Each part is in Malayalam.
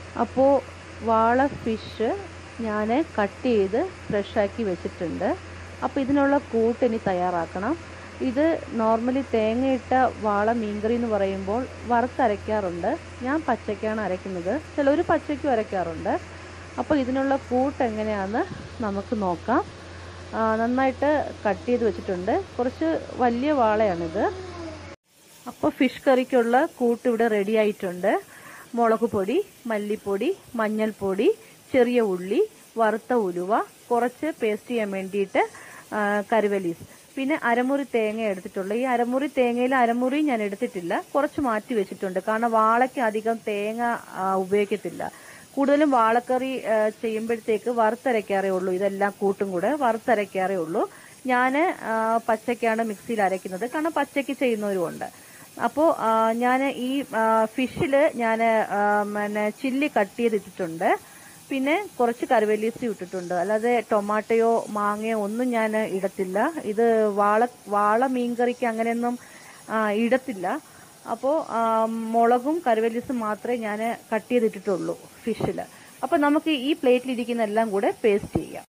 അപ്പോൾ വാള ഫിഷ് ഞാൻ കട്ട് ചെയ്ത് ഫ്രഷാക്കി വെച്ചിട്ടുണ്ട് അപ്പോൾ ഇതിനുള്ള കൂട്ട് ഇനി തയ്യാറാക്കണം ഇത് നോർമലി തേങ്ങയിട്ട വാള മീൻകറി എന്ന് പറയുമ്പോൾ വറുത്തരയ്ക്കാറുണ്ട് ഞാൻ പച്ചയ്ക്കാണ് അരയ്ക്കുന്നത് ചിലർ പച്ചയ്ക്കും അരയ്ക്കാറുണ്ട് അപ്പോൾ ഇതിനുള്ള കൂട്ട് എങ്ങനെയാണെന്ന് നമുക്ക് നോക്കാം ആ, നന്നായിട്ട് കട്ട് ചെയ്ത് വെച്ചിട്ടുണ്ട് കുറച്ച് വലിയ വാളയാണിത് അപ്പോൾ ഫിഷ് കറിക്കുള്ള കൂട്ട് ഇവിടെ റെഡി ആയിട്ടുണ്ട് മുളക് പൊടി മല്ലിപ്പൊടി മഞ്ഞൾപ്പൊടി ചെറിയ ഉള്ളി വറുത്ത ഉലുവ കുറച്ച് പേസ്റ്റ് ചെയ്യാൻ വേണ്ടിയിട്ട് ആ, കരുവലീസ് പിന്നെ അരമുറി തേങ്ങ എടുത്തിട്ടുള്ളൂ ഈ അരമുറി തേങ്ങയിൽ അരമുറി ഞാൻ എടുത്തിട്ടില്ല കുറച്ച് മാറ്റി വെച്ചിട്ടുണ്ട് കാരണം വാളയ്ക്ക് അധികം തേങ്ങ ആ, ഉപയോഗിക്കത്തില്ല കൂടുതലും വാളക്കറി ആ, ചെയ്യുമ്പോഴത്തേക്ക് വറുത്തരയ്ക്കാറേ ഉള്ളൂ ഇതെല്ലാം കൂട്ടും കൂടെ വറുത്തരയ്ക്കാറേ ഉള്ളൂ ഞാൻ പച്ചയ്ക്കാണ് മിക്സിയിൽ അരയ്ക്കുന്നത് കാരണം പച്ചയ്ക്ക് ചെയ്യുന്നവരുമുണ്ട് അപ്പോൾ ഞാൻ ഈ ഫിഷിൽ ഞാൻ പിന്നെ ചില്ലി കട്ട് ചെയ്തിട്ടിട്ടുണ്ട് പിന്നെ കുറച്ച് കറിവേലീസി ഇട്ടിട്ടുണ്ട് അല്ലാതെ ടൊമാറ്റോയോ മാങ്ങയോ ഒന്നും ഞാൻ ഇടത്തില്ല ഇത് വാള വാള മീൻകറിക്ക് അങ്ങനെയൊന്നും ആ, ഇടത്തില്ല അപ്പോൾ മുളകും കറിവേലീസും മാത്രമേ ഞാൻ കട്ട് ചെയ്തിട്ടിട്ടുള്ളൂ ഫിഷിൽ അപ്പോൾ നമുക്ക് ഈ പ്ലേറ്റിലിരിക്കുന്ന എല്ലാം കൂടെ പേസ്റ്റ് ചെയ്യാം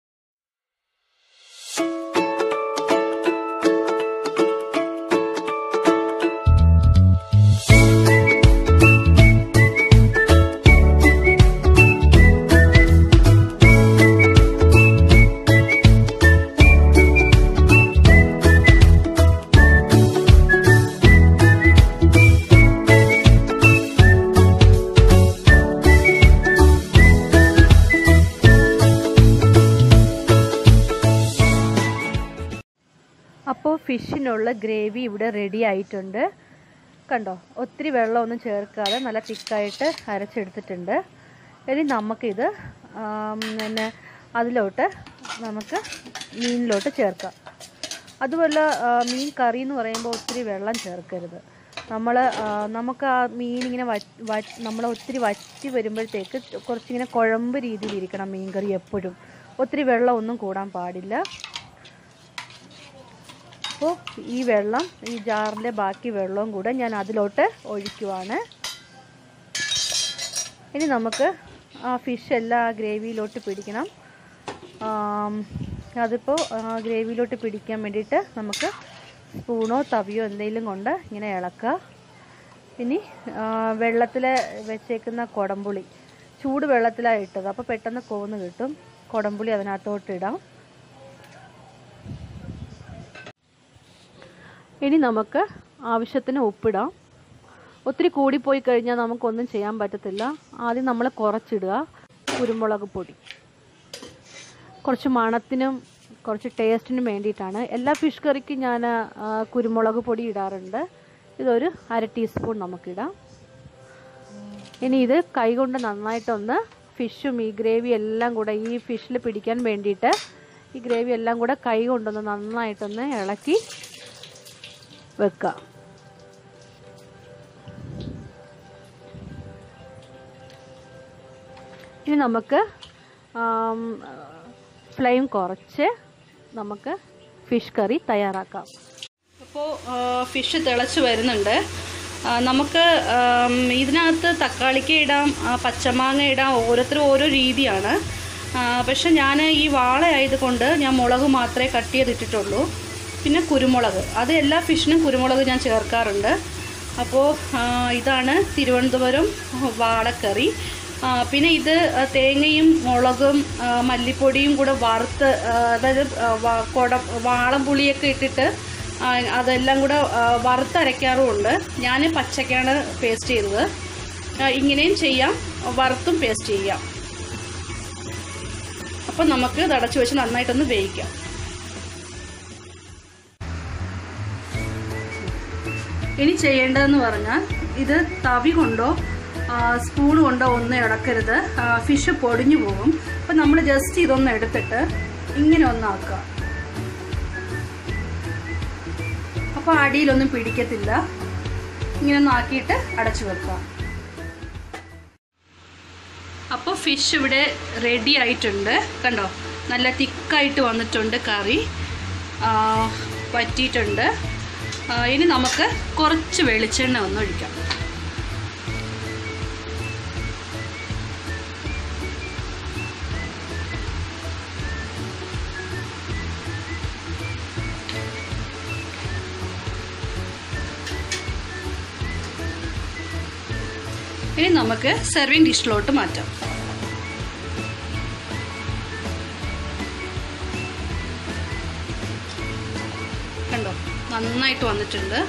അപ്പോൾ ഫിഷിനുള്ള ഗ്രേവി ഇവിടെ റെഡി ആയിട്ടുണ്ട് കണ്ടോ ഒത്തിരി വെള്ളമൊന്നും ചേർക്കാതെ നല്ല തിക്കായിട്ട് അരച്ചെടുത്തിട്ടുണ്ട് ഇനി നമുക്കിത് ആം, പിന്നെ അതിലോട്ട് നമുക്ക് മീനിലോട്ട് ചേർക്കാം അതുപോലെ ആ, മീൻ കറി എന്ന് പറയുമ്പോൾ ഒത്തിരി വെള്ളം ചേർക്കരുത് നമ്മൾ നമുക്ക് ആ മീൻ ഇങ്ങനെ നമ്മൾ ഒത്തിരി വറ്റി വരുമ്പോഴത്തേക്ക് കുറച്ചിങ്ങനെ കുഴമ്പ് രീതിയിൽ ഇരിക്കണം മീൻ കറി എപ്പോഴും ഒത്തിരി വെള്ളം ഒന്നും കൂടാൻ പാടില്ല അപ്പോൾ ഈ വെള്ളം ഈ ജാറിൻ്റെ ബാക്കി വെള്ളവും കൂടെ ഞാൻ അതിലോട്ട് ഒഴിക്കുവാണ് ഇനി നമുക്ക് ആ ഫിഷ് എല്ലാം ആ ഗ്രേവിയിലോട്ട് പിടിക്കണം ആം, അതിപ്പോൾ ഗ്രേവിയിലോട്ട് പിടിക്കാൻ വേണ്ടിയിട്ട് നമുക്ക് സ്പൂണോ തവിയോ എന്തെങ്കിലും കൊണ്ട് ഇങ്ങനെ ഇളക്കുക ഇനി വെള്ളത്തിൽ വെച്ചേക്കുന്ന കുടംപുളി ചൂട് വെള്ളത്തിലാണ് ഇട്ടത് അപ്പോൾ പെട്ടെന്ന് കോന്ന് കിട്ടും കുടംപുളി അതിനകത്തോട്ട് ഇടാം ഇനി നമുക്ക് ആവശ്യത്തിന് ഉപ്പിടാം ഒത്തിരി കൂടിപ്പോയി കഴിഞ്ഞാൽ നമുക്കൊന്നും ചെയ്യാൻ പറ്റത്തില്ല ആദ്യം നമ്മൾ കുറച്ചിടുക കുരുമുളക് പൊടി കുറച്ച് മണത്തിനും കുറച്ച് ടേസ്റ്റിനും വേണ്ടിയിട്ടാണ് എല്ലാ ഫിഷ് കറിക്കും ഞാൻ ആ, കുരുമുളക് പൊടി ഇടാറുണ്ട് ഇതൊരു അര ടീസ്പൂൺ നമുക്കിടാം ഇനി ഇത് കൈകൊണ്ട് നന്നായിട്ടൊന്ന് ഫിഷും ഈ ഗ്രേവി എല്ലാം കൂടെ ഈ ഫിഷിൽ പിടിക്കാൻ വേണ്ടിയിട്ട് ഈ ഗ്രേവി എല്ലാം കൂടെ കൈ കൊണ്ടൊന്ന് നന്നായിട്ടൊന്ന് ഇളക്കി വെക്കുക ഇനി നമുക്ക് ഫ്ലെയിം കുറച്ച് നമുക്ക് ഫിഷ് കറി തയ്യാറാക്കാം അപ്പോൾ ഫിഷ് തിളച്ച് വരുന്നുണ്ട് ആ, നമുക്ക് ആം, ഇതിനകത്ത് തക്കാളിക്ക ഇടാം ആ, പച്ചമാങ്ങ ഇടാം ഓരോരുത്തരും ഓരോ രീതിയാണ് ആ, പക്ഷെ ഞാൻ ഈ വാള ആയതുകൊണ്ട് ഞാൻ മുളക് മാത്രമേ കട്ട് ചെയ്തിട്ടിട്ടുള്ളൂ പിന്നെ കുരുമുളക് അത് എല്ലാ ഫിഷിനും കുരുമുളക് ഞാൻ ചേർക്കാറുണ്ട് അപ്പോൾ ആ, ഇതാണ് തിരുവനന്തപുരം വാളക്കറി ആ, പിന്നെ ഇത് ആ, തേങ്ങയും മുളകും ആ, മല്ലിപ്പൊടിയും കൂടെ വറുത്ത് ആ, അതായത് ആ, വ- കൊട വാളം പുളിയൊക്കെ ഇട്ടിട്ട് ആ, അതെല്ലാം കൂടെ ആ, വറുത്തരയ്ക്കാറുമുണ്ട് ഞാൻ പച്ചക്കാണ് പേസ്റ്റ് ചെയ്തത് ആ, ഇങ്ങനെയും ചെയ്യാം വറുത്തും പേസ്റ്റ് ചെയ്യാം അപ്പം നമുക്ക് ഇത് അടച്ചു വെച്ച് നന്നായിട്ടൊന്ന് വേവിക്കാം ഇനി ചെയ്യേണ്ടതെന്ന് പറഞ്ഞാൽ ഇത് തവി കൊണ്ടോ സ്പൂൺ കൊണ്ടോ ഒന്നും ഇളക്കരുത് ഫിഷ് പൊടിഞ്ഞു പോകും അപ്പം നമ്മൾ ജസ്റ്റ് ഇതൊന്ന് എടുത്തിട്ട് ഇങ്ങനെ ഒന്നാക്കുക അപ്പോൾ അടിയിലൊന്നും പിടിക്കത്തില്ല ഇങ്ങനെ ഒന്ന് ആക്കിയിട്ട് അടച്ചു വെക്കുക അപ്പോൾ ഫിഷ് ഇവിടെ റെഡി ആയിട്ടുണ്ട് കണ്ടോ നല്ല തിക്കായിട്ട് വന്നിട്ടുണ്ട് കറി ആ, വറ്റിയിട്ടുണ്ട് ആ, ഇനി നമുക്ക് കുറച്ച് വെളിച്ചെണ്ണ ഒന്ന് ഒഴിക്കാം ഇനി നമുക്ക് സെർവിങ് ഡിഷിലോട്ട് മാറ്റാം കണ്ടോ നന്നായിട്ട് വന്നിട്ടുണ്ട്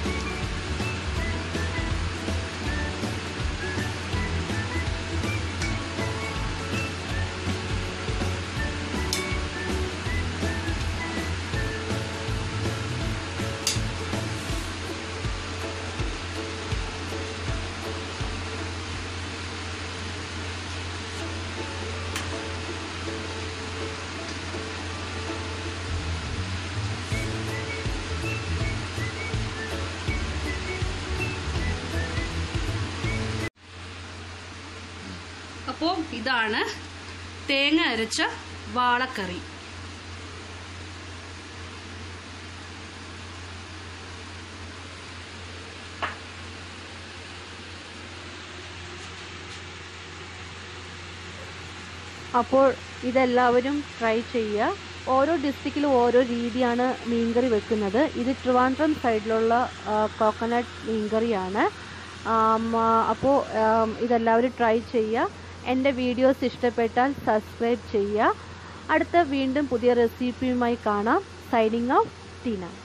അപ്പോൾ ഇതാണ് തേങ്ങ അരച്ച വാളക്കറി അപ്പോൾ ഇതെല്ലാവരും ട്രൈ ചെയ്യുക ഓരോ ഡിസ്ട്രിക്റ്റിലും ഓരോ രീതിയാണ് മീൻകറി വെക്കുന്നത് ഇത് ട്രിവാൻഡ്രം സൈഡിലുള്ള കോക്കനട്ട് മീൻകറിയാണ് ആം, ആ, അപ്പോൾ ആം, ഇതെല്ലാവരും ട്രൈ ചെയ്യുക എൻ്റെ വീഡിയോസ് ഇഷ്ടപ്പെട്ടാൽ സബ്സ്ക്രൈബ് ചെയ്യുക അടുത്ത വീണ്ടും പുതിയ റെസിപ്പിയുമായി കാണാം സൈനിങ് ഓഫ് ടീന